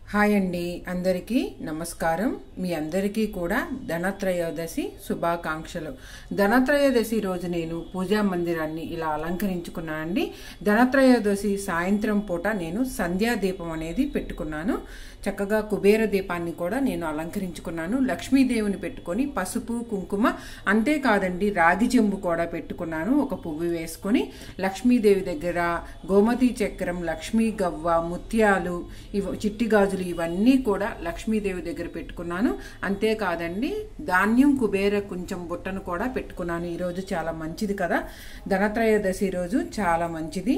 hi అండి అందరికీ నమస్కారం మీ అందరికీ కూడా ధనత్రయోదశి శుభాకాంక్షలు ధనత్రయోదశి రోజు నేను పూజా మందిరాన్ని ఇలా అలంకరించుకున్నానండి ధనత్రయోదశి సాయంత్రం పూట నేను సంధ్యా దీపం అనేది పెట్టుకున్నాను చక్కగా కుబేర దీపాన్ని కూడా నేను అలంకరించుకున్నాను లక్ష్మీదేవిని పెట్టుకొని పసుపు కుంకుమ అంతేకాదండి రాగి చెంబు కూడా పెట్టుకున్నాను ఒక పువ్వు వేసుకొని లక్ష్మీదేవి దగ్గర గోమతి చక్రం లక్ష్మీ గవ్వ ముత్యాలు ఇవ చిట్టి గాజులు ఇవన్నీ కూడా లక్ష్మీదేవి దగ్గర పెట్టుకున్నాను అంతేకాదండి ధాన్యం కుబేర కొంచెం బుట్టను కూడా పెట్టుకున్నాను ఈరోజు చాలా మంచిది కదా ధనత్రయోదశి రోజు చాలా మంచిది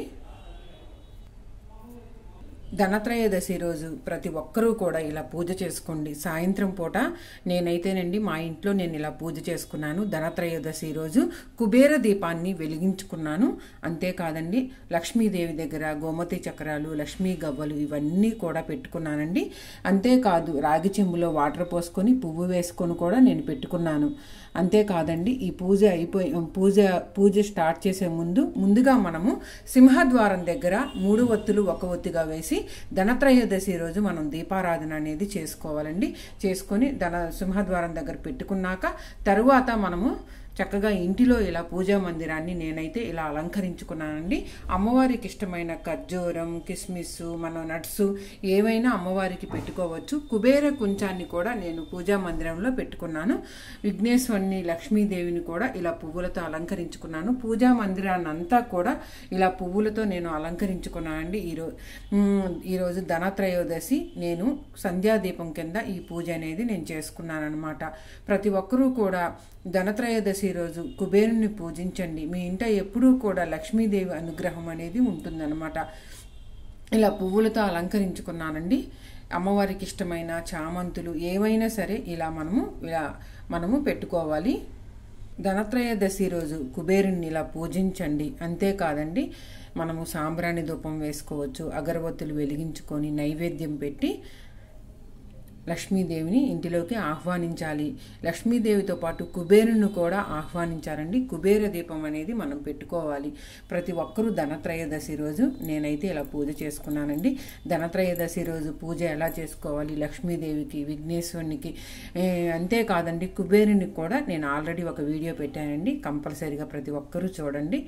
ధనత్రయోదశి రోజు ప్రతి ఒక్కరూ కూడా ఇలా పూజ చేసుకోండి సాయంత్రం పూట నేనైతేనండి మా ఇంట్లో నేను ఇలా పూజ చేసుకున్నాను ధనత్రయోదశి రోజు కుబేర దీపాన్ని వెలిగించుకున్నాను అంతేకాదండి లక్ష్మీదేవి దగ్గర గోమతి చక్రాలు లక్ష్మీ గవ్వలు ఇవన్నీ కూడా పెట్టుకున్నానండి అంతేకాదు రాగి చెంబులో వాటర్ పోసుకొని పువ్వు వేసుకొని కూడా నేను పెట్టుకున్నాను అంతేకాదండి ఈ పూజ అయిపోయి పూజ పూజ స్టార్ట్ చేసే ముందు ముందుగా మనము సింహద్వారం దగ్గర మూడు ఒత్తులు ఒక ఒత్తిగా వేసి ధనత్రయోదశి రోజు మనం దీపారాధన అనేది చేసుకోవాలండి చేసుకొని ధన సింహద్వారం దగ్గర పెట్టుకున్నాక తరువాత మనము చక్కగా ఇంటిలో ఇలా పూజా మందిరాన్ని నేనైతే ఇలా అలంకరించుకున్నానండి అమ్మవారికి ఇష్టమైన ఖర్జూరం కిస్మిస్ మన నట్స్ ఏవైనా అమ్మవారికి పెట్టుకోవచ్చు కుబేర కుంచాన్ని కూడా నేను పూజా మందిరంలో పెట్టుకున్నాను విఘ్నేశ్వరిని లక్ష్మీదేవిని కూడా ఇలా పువ్వులతో అలంకరించుకున్నాను పూజా మందిరాన్ని అంతా కూడా ఇలా పువ్వులతో నేను అలంకరించుకున్నానండి ఈరోజు ఈరోజు ధనత్రయోదశి నేను సంధ్యాదీపం కింద ఈ పూజ అనేది నేను చేసుకున్నాను అనమాట ప్రతి ఒక్కరూ కూడా ధనత్రయోదశి రోజు కుబేరుని పూజించండి మీ ఇంట ఎప్పుడూ కూడా లక్ష్మీదేవి అనుగ్రహం అనేది ఉంటుందన్నమాట ఇలా పువ్వులతో అలంకరించుకున్నానండి అమ్మవారికి ఇష్టమైన చామంతులు ఏవైనా సరే ఇలా మనము ఇలా మనము పెట్టుకోవాలి ధనత్రయోదశి రోజు కుబేరుణ్ణి ఇలా పూజించండి అంతేకాదండి మనము సాంబ్రాణి ధూపం వేసుకోవచ్చు అగరబత్తులు వెలిగించుకొని నైవేద్యం పెట్టి లక్ష్మీదేవిని ఇంటిలోకి ఆహ్వానించాలి లక్ష్మీదేవితో పాటు కుబేరును కూడా ఆహ్వానించాలండి కుబేర దీపం అనేది మనం పెట్టుకోవాలి ప్రతి ఒక్కరూ ధనత్రయోదశి రోజు నేనైతే ఇలా పూజ చేసుకున్నానండి ధనత్రయోదశి రోజు పూజ ఎలా చేసుకోవాలి లక్ష్మీదేవికి విఘ్నేశ్వరునికి అంతేకాదండి కుబేరునికి కూడా నేను ఆల్రెడీ ఒక వీడియో పెట్టానండి కంపల్సరీగా ప్రతి ఒక్కరూ చూడండి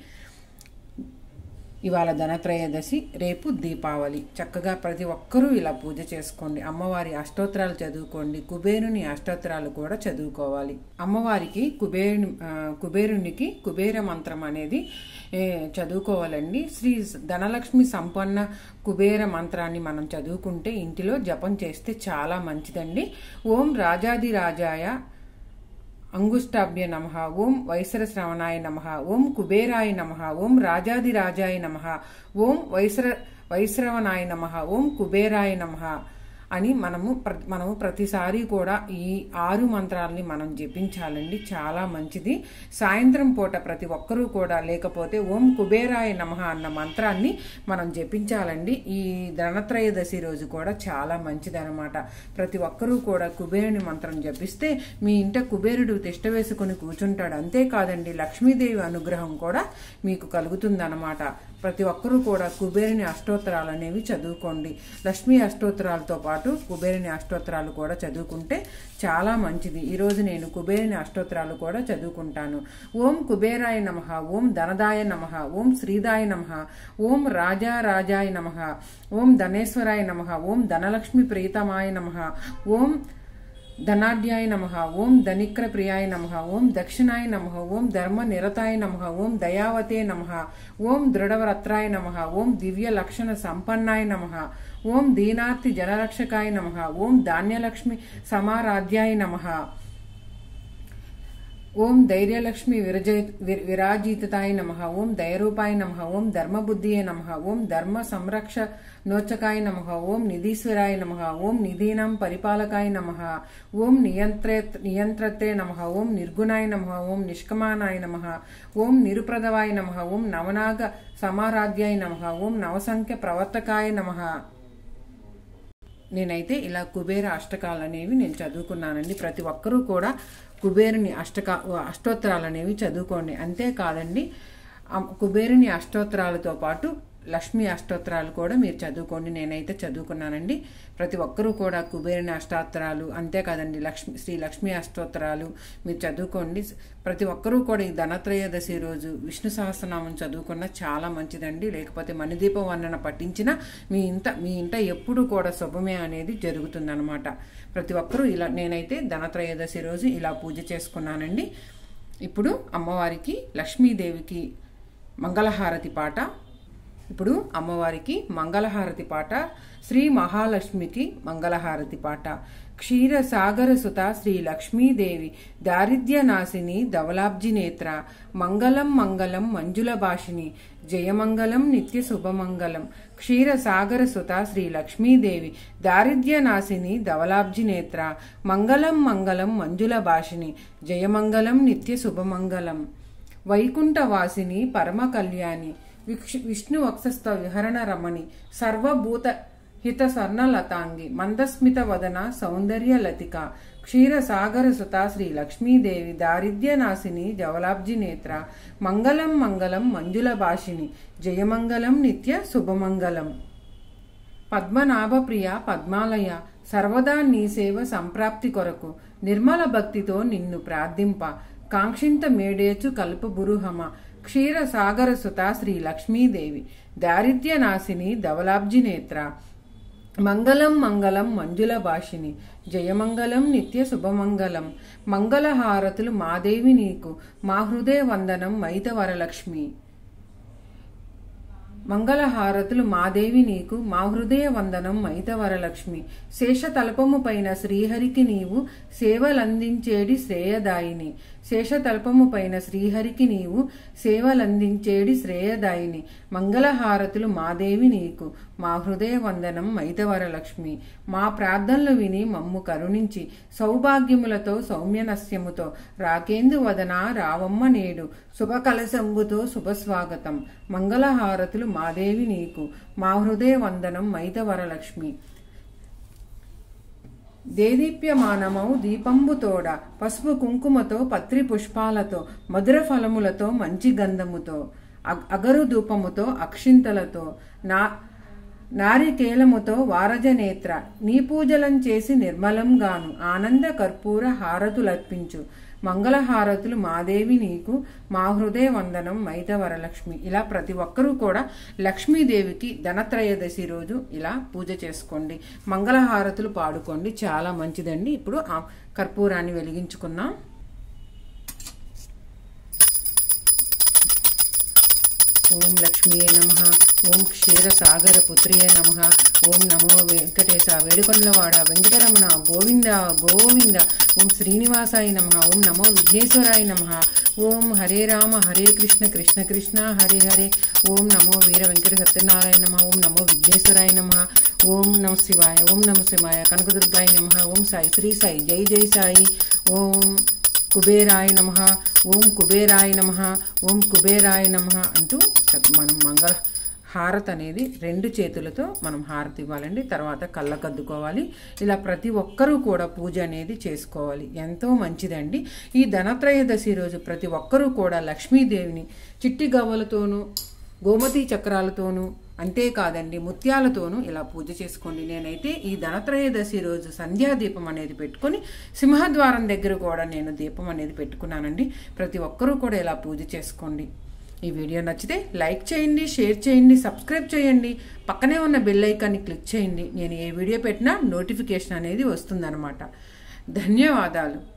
ఇవాళ ధనత్రయోదశి రేపు దీపావళి చక్కగా ప్రతి ఒక్కరూ ఇలా పూజ చేసుకోండి అమ్మవారి అష్టోత్తరాలు చదువుకోండి కుబేరుని అష్టోత్తరాలు కూడా చదువుకోవాలి అమ్మవారికి కుబేరుని కుబేరునికి కుబేర మంత్రం అనేది చదువుకోవాలండి శ్రీ ధనలక్ష్మి సంపన్న కుబేర మంత్రాన్ని మనం చదువుకుంటే ఇంటిలో జపం చేస్తే చాలా మంచిదండి ఓం రాజాది రాజాయ అంగుష్టాభ్య నమ ఓం వైసర శ్రవణాయ నమ ఓం కుబేరాయ నమ ఓం రాజాదిరాజాయ నమ ఓం వైసర వైశ్రవణాయ నమ ఓం కుబేరాయ నమ అని మనము మనము ప్రతిసారి కూడా ఈ ఆరు మంత్రాలని మనం జపించాలండి చాలా మంచిది సాయంత్రం పూట ప్రతి ఒక్కరూ కూడా లేకపోతే ఓం కుబేరాయ నమ అన్న మంత్రాన్ని మనం జపించాలండి ఈ ధనత్రయోదశి రోజు కూడా చాలా మంచిదనమాట ప్రతి ఒక్కరూ కూడా కుబేరుని మంత్రం జపిస్తే మీ ఇంట కుబేరుడు తిష్ట వేసుకుని కూర్చుంటాడు అంతేకాదండి లక్ష్మీదేవి అనుగ్రహం కూడా మీకు కలుగుతుందన్నమాట ప్రతి ఒక్కరూ కూడా కుబేరుని అష్టోత్తరాలు అనేవి చదువుకోండి లక్ష్మీ అష్టోత్తరాలతో పాటు కుబేరుని అష్టోత్తరాలు కూడా చదువుకుంటే చాలా మంచిది ఈరోజు నేను కుబేరుని అష్టోత్తరాలు కూడా చదువుకుంటాను ఓం కుబేరాయ నమ ఓం ధనదాయ నమ ఓం శ్రీదాయ నమ ఓం రాజా రాజాయ నమ ఓం ధనేశ్వరాయ నమ ఓం ధనలక్ష్మి ప్రీతమాయ నమ ఓం ధనాఢ్యాయ నమ ఓం ధనిక్ర ప్రియాయ నమ ఓం దక్షిణాయ నమ ఓం ధర్మ నిరతాయ నమ ఓం దయావతే నమ ఓం దృఢవరత్రాయ నమ ఓం దివ్య లక్షణ సంపన్నాయ నమ ఓం దీనార్తి జనరక్షకాయ నమ ఓం ధాన్యలక్ష్మి సమారాధ్యాయ నమ ఓం ధైర్యలక్ష్మి విరజ విరాజితాయ నమ ఓం దయరూపాయ నమ ఓం ధర్మబుద్ధియే నమ ఓం ధర్మ సంరక్ష నోచకాయ నమ ఓం నిధీశ్వరాయ నమ ఓం నిధీనాం పరిపాలకాయ నమ ఓం నియంత్రే నియంత్రతే నమ ఓం నిర్గుణాయ నమ ఓం నిష్కమానాయ నమ ఓం నిరుప్రదవాయ నమ ఓం నవనాగ సమారాధ్యాయ నమ ఓం నవసంఖ్య ప్రవర్తకాయ నమ నేనైతే ఇలా కుబేర అష్టకాలు అనేవి నేను చదువుకున్నానండి ప్రతి ఒక్కరూ కూడా కుబేరుని అష్టకా అష్టోత్తరాలు అనేవి చదువుకోండి అంతేకాదండి కుబేరుని అష్టోత్తరాలతో పాటు లక్ష్మీ అష్టోత్తరాలు కూడా మీరు చదువుకోండి నేనైతే చదువుకున్నానండి ప్రతి ఒక్కరూ కూడా కుబేరుని అష్టాత్తరాలు అంతేకాదండి లక్ష్మి శ్రీ లక్ష్మీ అష్టోత్తరాలు మీరు చదువుకోండి ప్రతి ఒక్కరూ కూడా ఈ ధనత్రయోదశి రోజు విష్ణు సహస్రనామం చదువుకున్న చాలా మంచిదండి లేకపోతే మణిదీప వర్ణన పఠించిన మీ ఇంట మీ ఇంట ఎప్పుడు కూడా శుభమే అనేది జరుగుతుందన్నమాట ప్రతి ఒక్కరూ ఇలా నేనైతే ధనత్రయోదశి రోజు ఇలా పూజ చేసుకున్నానండి ఇప్పుడు అమ్మవారికి లక్ష్మీదేవికి మంగళహారతి పాట ఇప్పుడు అమ్మవారికి మంగళహారతి పాట శ్రీ మహాలక్ష్మికి మంగళహారతి పాట క్షీర సాగర సుత శ్రీ లక్ష్మీదేవి దారిద్ర్య నాశిని ధవలాబ్జి నేత్ర మంగళం మంగళం మంజుల భాషిని జయమంగళం నిత్య శుభమంగళం క్షీర సాగర సుత శ్రీ లక్ష్మీదేవి దారిద్ర్య నాశిని ధవలాబ్జి నేత్ర మంగళం మంగళం మంజుల భాషిని జయమంగళం నిత్య శుభమంగళం వైకుంఠవాసిని పరమ కళ్యాణి విక్ష- విష్ణు వక్షస్థ విహరణ రమణి సర్వభూత హిత స్వర్ణలతాంగి మందస్మిత వదన సౌందర్య లతిక క్షీర సాగర సుత శ్రీ లక్ష్మీదేవి దారిద్ర్య నాశిని జవలాబ్జి నేత్ర మంగళం మంగళం మంజుల భాషిని జయమంగళం నిత్య శుభమంగళం పద్మనాభప్రియ పద్మాలయ సర్వదా నీ సేవ సంప్రాప్తి కొరకు నిర్మల భక్తితో నిన్ను ప్రార్థింప కాంక్షింత మేడేచు కల్ప బురుహమ క్షీర సాగర సుత శ్రీ లక్ష్మీదేవి దారిద్ర్య నాశిని ధవలాబ్జి నేత్ర మంగళం మంగళం మంజుల భాషిని జయమంగళం నిత్య శుభమంగళం మంగళహారతులు మాదేవి నీకు మా హృదయ వందనం మైత వరలక్ష్మి మంగళహారతులు మాదేవి నీకు మా హృదయ వందనం మైతవరలక్ష్మి శేష తలపము పైన శ్రీహరికి నీవు సేవలందించేడి శ్రేయదాయిని శేష తలపము పైన శ్రీహరికి నీవు సేవలందించేడి శ్రేయదాయిని మంగళహారతులు మాదేవి నీకు మా హృదయ వందనం మైతవరలక్ష్మి మా ప్రార్థనలు విని మమ్ము కరుణించి సౌభాగ్యములతో సౌమ్యనస్యముతో రాకేందు వదన రావమ్మ నేడు శుభ కలశంబుతో శుభస్వాగతం మంగళహారతులు మాదేవి నీకు మా హృదయ వందనం మైతవరలక్ష్మి దేదీప్యమానమౌ దీపంబుతోడ పసుపు కుంకుమతో పత్రి పుష్పాలతో మధుర ఫలములతో మంచి గంధముతో అగ్- అగరు ధూపముతో అక్షింతలతో నా నారికేలముతో వారజనేత్ర నీ పూజలం చేసి నిర్మలం గాను ఆనంద కర్పూర హారతులర్పించు మంగళహారతులు మాదేవి నీకు మా హృదయ వందనం మైత వరలక్ష్మి ఇలా ప్రతి ఒక్కరూ కూడా లక్ష్మీదేవికి ధనత్రయోదశి రోజు ఇలా పూజ చేసుకోండి మంగళహారతులు పాడుకోండి చాలా మంచిదండి ఇప్పుడు ఆ కర్పూరాన్ని వెలిగించుకుందాం ఓం లక్ష్మీయే నమ ఓం క్షీరసాగర పుత్రియే నమ ఓం నమో వెంకటేశ వేడుకొండలవాడ వెంకటరమణ గోవింద గోవింద ఓం శ్రీనివాసాయ నమ ఓం నమో విఘ్నేశ్వరాయ నమ ఓం హరే రామ హరే కృష్ణ కృష్ణ కృష్ణ హరే హరే ఓం నమో వీర వెంకట సత్యనారాయణ నమ ఓం నమో విఘ్నేశ్వరాయ నమ ఓం నమ శివాయ ఓం నమ శివాయ కనకదుర్గాయ నమ ఓం సాయి శ్రీ సాయి జై జై సాయి ఓం కుబేరాయ నమ ఓం కుబేరాయ నమ ఓం కుబేరాయ నమ అంటూ చెప్- మనం మంగళ హారత్ అనేది రెండు చేతులతో మనం హారతి ఇవ్వాలండి తర్వాత కళ్ళకద్దుకోవాలి ఇలా ప్రతి ఒక్కరూ కూడా పూజ అనేది చేసుకోవాలి ఎంతో మంచిదండి ఈ ధనత్రయోదశి రోజు ప్రతి ఒక్కరూ కూడా లక్ష్మీదేవిని చిట్టి గవ్వలతోనూ గోమతి చక్రాలతోనూ అంతేకాదండి ముత్యాలతోనూ ఇలా పూజ చేసుకోండి నేనైతే ఈ ధనత్రయోదశి రోజు సంధ్యా దీపం అనేది పెట్టుకొని సింహద్వారం దగ్గర కూడా నేను దీపం అనేది పెట్టుకున్నానండి ప్రతి ఒక్కరూ కూడా ఇలా పూజ చేసుకోండి ఈ వీడియో నచ్చితే లైక్ చేయండి షేర్ చేయండి సబ్స్క్రైబ్ చేయండి పక్కనే ఉన్న బెల్ ఐకాన్ని క్లిక్ చేయండి నేను ఏ వీడియో పెట్టినా నోటిఫికేషన్ అనేది వస్తుందన్నమాట ధన్యవాదాలు